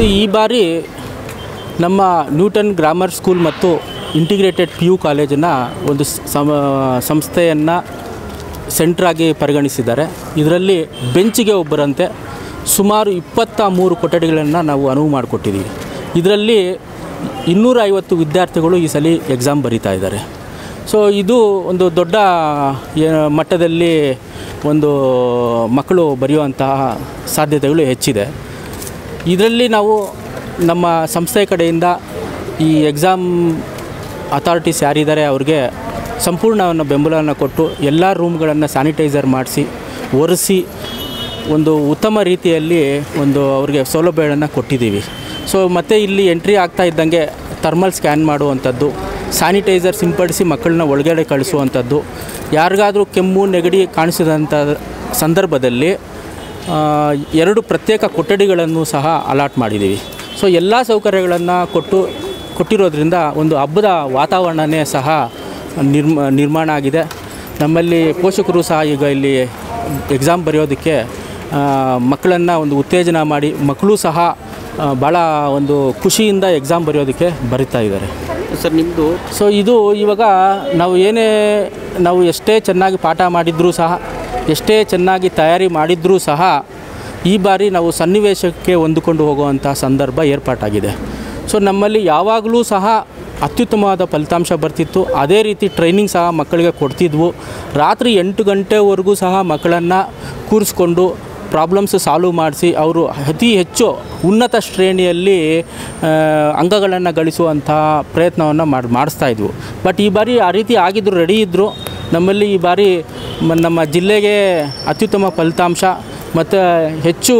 so ಈ ಬಾರಿ ನಮ್ಮ ನ್ಯೂಟನ್ ಗ್ರಾಮರ್ ಸ್ಕೂಲ್ ಮತ್ತು ಇಂಟಿಗ್ರೇಟೆಡ್ ಪಿ ಯು ಕಾಲೇಜನ್ನು ಒಂದು ಸಮ ಸಂಸ್ಥೆಯನ್ನು ಸೆಂಟ್ರಾಗಿ ಪರಿಗಣಿಸಿದ್ದಾರೆ ಇದರಲ್ಲಿ ಬೆಂಚಿಗೆ ಒಬ್ಬರಂತೆ ಸುಮಾರು ಇಪ್ಪತ್ತ ಮೂರು ಕೊಠಡಿಗಳನ್ನು ನಾವು ಅನುವು ಮಾಡಿಕೊಟ್ಟಿದ್ದೀವಿ ಇದರಲ್ಲಿ ಇನ್ನೂರ ಐವತ್ತು ವಿದ್ಯಾರ್ಥಿಗಳು ಈ ಸಲ ಎಕ್ಸಾಮ್ ಬರೀತಾ ಇದ್ದಾರೆ ಸೊ ಇದು ಒಂದು ದೊಡ್ಡ ಏ- ಮಟ್ಟದಲ್ಲಿ ಒಂದು ಮಕ್ಕಳು ಬರೆಯುವಂತಹ ಸಾಧ್ಯತೆಗಳು ಹೆಚ್ಚಿದೆ ಇದರಲ್ಲಿ ನಾವು ನಮ್ಮ ಸಂಸ್ಥೆ ಕಡೆಯಿಂದ ಈ ಎಕ್ಸಾಮ್ ಅಥಾರಿಟೀಸ್ ಯಾರಿದ್ದಾರೆ ಅವ್ರಿಗೆ ಸಂಪೂರ್ಣವನ್ನು ಬೆಂಬಲವನ್ನು ಕೊಟ್ಟು ಎಲ್ಲ ರೂಮ್ಗಳನ್ನು ಸ್ಯಾನಿಟೈಸರ್ ಮಾಡಿಸಿ ಒರೆಸಿ ಒಂದು ಉತ್ತಮ ರೀತಿಯಲ್ಲಿ ಒಂದು ಅವ್ರಿಗೆ ಸೌಲಭ್ಯಗಳನ್ನು ಕೊಟ್ಟಿದ್ದೀವಿ ಸೊ ಮತ್ತು ಇಲ್ಲಿ ಎಂಟ್ರಿ ಆಗ್ತಾ ಇದ್ದಂಗೆ ಥರ್ಮಲ್ ಸ್ಕ್ಯಾನ್ ಮಾಡುವಂಥದ್ದು ಸ್ಯಾನಿಟೈಸರ್ ಸಿಂಪಡಿಸಿ ಮಕ್ಕಳನ್ನ ಒಳಗಡೆ ಕಳಿಸುವಂಥದ್ದು ಯಾರಿಗಾದರೂ ಕೆಮ್ಮು ನೆಗಡಿ ಕಾಣಿಸಿದಂಥ ಸಂದರ್ಭದಲ್ಲಿ ಆ, ಎರಡು ಪ್ರತ್ಯೇಕ ಕೊಠಡಿಗಳನ್ನು ಸಹ ಅಲಾಟ್ ಮಾಡಿದ್ದೀವಿ ಸೊ ಎಲ್ಲ ಸೌಕರ್ಯಗಳನ್ನು ಕೊಟ್ಟು ಕೊಟ್ಟಿರೋದ್ರಿಂದ ಒಂದು ಹಬ್ಬದ ವಾತಾವರಣನೇ ಸಹ ನಿರ್ಮ ನಿರ್ಮಾಣ ಆಗಿದೆ ನಮ್ಮಲ್ಲಿ ಪೋಷಕರು ಸಹ ಈಗ ಇಲ್ಲಿ ಎಕ್ಸಾಮ್ ಬರೆಯೋದಕ್ಕೆ ಮಕ್ಕಳನ್ನು ಒಂದು ಉತ್ತೇಜನ ಮಾಡಿ ಮಕ್ಕಳು ಸಹ ಆ, ಭಾಳ ಒಂದು ಖುಷಿಯಿಂದ ಎಕ್ಸಾಮ್ ಬರೆಯೋದಕ್ಕೆ ಬರಿತಾ ಇದ್ದಾರೆ ಸರ್ ನಿಮ್ಮದು ಸೊ ಇದು ಇವಾಗ ನಾವು ಏನೇ ನಾವು ಎಷ್ಟೇ ಚೆನ್ನಾಗಿ ಪಾಠ ಮಾಡಿದರೂ ಸಹ ಎಷ್ಟೇ ಚೆನ್ನಾಗಿ ತಯಾರಿ ಮಾಡಿದರೂ ಸಹ ಈ ಬಾರಿ ನಾವು ಸನ್ನಿವೇಶಕ್ಕೆ ಹೊಂದಿಕೊಂಡು ಹೋಗುವಂಥ ಸಂದರ್ಭ ಏರ್ಪಾಟಾಗಿದೆ ಸೊ ನಮ್ಮಲ್ಲಿ ಯಾವಾಗಲೂ ಸಹ ಅತ್ಯುತ್ತಮವಾದ ಫಲಿತಾಂಶ ಬರ್ತಿತ್ತು ಅದೇ ರೀತಿ ಟ್ರೈನಿಂಗ್ ಸಹ ಮಕ್ಕಳಿಗೆ ಕೊಡ್ತಿದ್ವು ರಾತ್ರಿ ಎಂಟು ಗಂಟೆವರೆಗೂ ಸಹ ಮಕ್ಕಳನ್ನು ಕೂರಿಸ್ಕೊಂಡು ಪ್ರಾಬ್ಲಮ್ಸ್ ಸಾಲ್ವ್ ಮಾಡಿಸಿ ಅವರು ಅತಿ ಹೆಚ್ಚು ಉನ್ನತ ಶ್ರೇಣಿಯಲ್ಲಿ ಅಂಗಗಳನ್ನು ಗಳಿಸುವಂಥ ಪ್ರಯತ್ನವನ್ನು ಮಾಡಿ ಮಾಡಿಸ್ತಾ ಇದ್ವು ಬಟ್ ಈ ಬಾರಿ ಆ ರೀತಿ ಆಗಿದ್ರು ರೆಡಿ ಇದ್ದರು ನಮ್ಮಲ್ಲಿ ಈ ಬಾರಿ ಮ- ನಮ್ಮ ಜಿಲ್ಲೆಗೆ ಅತ್ಯುತ್ತಮ ಫಲಿತಾಂಶ ಮತ್ತು ಹೆಚ್ಚು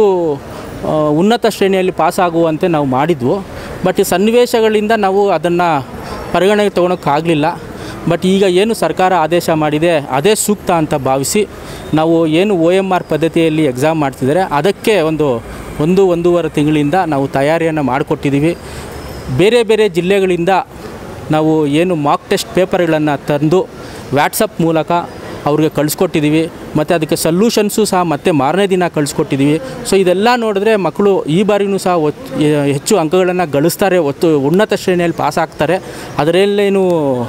ಆ, ಉನ್ನತ ಶ್ರೇಣಿಯಲ್ಲಿ ಪಾಸ್ ಆಗುವಂತೆ ನಾವು ಮಾಡಿದ್ವು ಬಟ್ ಈ ಸನ್ನಿವೇಶಗಳಿಂದ ನಾವು ಅದನ್ನು ಪರಿಗಣನೆಗೆ ತೊಗೊಳಕ್ಕಾಗಲಿಲ್ಲ ಬಟ್ ಈಗ ಏನು ಸರ್ಕಾರ ಆದೇಶ ಮಾಡಿದೆ ಅದೇ ಸೂಕ್ತ ಅಂತ ಭಾವಿಸಿ ನಾವು ಏನು ಒ ಎಮ್ ಆರ್ ಪದ್ಧತಿಯಲ್ಲಿ ಎಕ್ಸಾಮ್ ಮಾಡ್ತಿದ್ದಾರೆ ಅದಕ್ಕೆ ಒಂದು ಒಂದು ಒಂದೂವರೆ ತಿಂಗಳಿಂದ ನಾವು ತಯಾರಿಯನ್ನು ಮಾಡಿಕೊಟ್ಟಿದ್ದೀವಿ ಬೇರೆ ಬೇರೆ ಜಿಲ್ಲೆಗಳಿಂದ ನಾವು ಏನು ಮಾಕ್ ಟೆಸ್ಟ್ ಪೇಪರ್ಗಳನ್ನು ತಂದು ವ್ಯಾಟ್ಸಪ್ ಮೂಲಕ ಅವ್ರಿಗೆ ಕಳಿಸ್ಕೊಟ್ಟಿದ್ದೀವಿ ಮತ್ತು ಅದಕ್ಕೆ ಸಲ್ಯೂಷನ್ಸು ಸಹ ಮತ್ತೆ ಮಾರನೇ ದಿನ ಕಳಿಸ್ಕೊಟ್ಟಿದ್ದೀವಿ ಸೊ ಇದೆಲ್ಲ ನೋಡಿದ್ರೆ ಮಕ್ಕಳು ಈ ಬಾರಿನೂ ಸಹ ಒತ್ ಎ- ಹೆಚ್ಚು ಅಂಕಗಳನ್ನು ಗಳಿಸ್ತಾರೆ ಒತ್ತು ಉನ್ನತ ಶ್ರೇಣಿಯಲ್ಲಿ ಪಾಸ್ ಆಗ್ತಾರೆ ಅದರಲ್ಲೇನು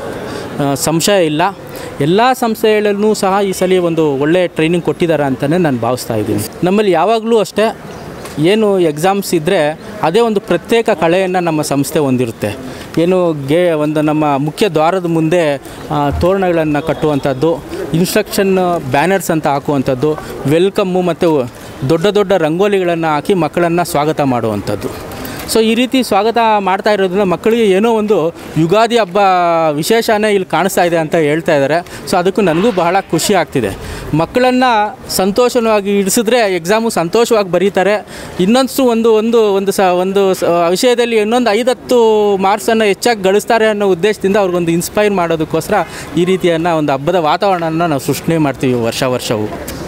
ಆ, ಸಂಶಯ ಇಲ್ಲ ಎಲ್ಲ ಸಂಸ್ಥೆಗಳಲ್ಲೂ ಸಹ ಈ ಸಲ ಒಂದು ಒಳ್ಳೆ ಟ್ರೈನಿಂಗ್ ಕೊಟ್ಟಿದ್ದಾರೆ ಅಂತಲೇ ನಾನು ಭಾವಿಸ್ತಾ ಇದ್ದೀನಿ ನಮ್ಮಲ್ಲಿ ಯಾವಾಗಲೂ ಅಷ್ಟೇ ಏನು ಎಕ್ಸಾಮ್ಸ್ ಇದ್ದರೆ ಅದೇ ಒಂದು ಪ್ರತ್ಯೇಕ ಕಳೆಯನ್ನು ನಮ್ಮ ಸಂಸ್ಥೆ ಹೊಂದಿರುತ್ತೆ ಏನು ಗೆ ಒಂದು ನಮ್ಮ ಮುಖ್ಯ ದ್ವಾರದ ಮುಂದೆ ಆ, ತೋರಣಗಳನ್ನು ಕಟ್ಟುವಂಥದ್ದು ಇನ್ಸ್ಟ್ರಕ್ಷನ್ ಬ್ಯಾನರ್ಸ್ ಅಂತ ಹಾಕುವಂಥದ್ದು ವೆಲ್ಕಮ್ಮು ಮತ್ತು ದೊಡ್ಡ ದೊಡ್ಡ ರಂಗೋಲಿಗಳನ್ನು ಹಾಕಿ ಮಕ್ಕಳನ್ನು ಸ್ವಾಗತ ಮಾಡುವಂಥದ್ದು ಸೊ ಈ ರೀತಿ ಸ್ವಾಗತ ಮಾಡ್ತಾ ಇರೋದ್ರಿಂದ ಮಕ್ಕಳಿಗೆ ಏನೋ ಒಂದು ಯುಗಾದಿ ಹಬ್ಬ ವಿಶೇಷನೇ ಇಲ್ಲಿ ಕಾಣಿಸ್ತಾ ಇದೆ ಅಂತ ಹೇಳ್ತಾ ಇದ್ದಾರೆ ಸೊ ಅದಕ್ಕೂ ನನಗೂ ಬಹಳ ಖುಷಿ ಆಗ್ತಿದೆ ಮಕ್ಕಳನ್ನು ಸಂತೋಷವಾಗಿ ಇಡಿಸಿದ್ರೆ ಎಕ್ಸಾಮು ಸಂತೋಷವಾಗಿ ಬರೀತಾರೆ ಇನ್ನೊಂದು ಒಂದು ಒಂದು ಒಂದು ಸ ಒಂದು ಸ ವಿಷಯದಲ್ಲಿ ಇನ್ನೊಂದು ಐದತ್ತು ಮಾರ್ಕ್ಸನ್ನು ಹೆಚ್ಚಾಗಿ ಗಳಿಸ್ತಾರೆ ಅನ್ನೋ ಉದ್ದೇಶದಿಂದ ಅವ್ರಿಗೊಂದು ಇನ್ಸ್ಪೈರ್ ಮಾಡೋದಕ್ಕೋಸ್ಕರ ಈ ರೀತಿಯನ್ನು ಒಂದು ಹಬ್ಬದ ವಾತಾವರಣನ ನಾವು ಸೃಷ್ಟಿ ಮಾಡ್ತೀವಿ ವರ್ಷ ವರ್ಷವೂ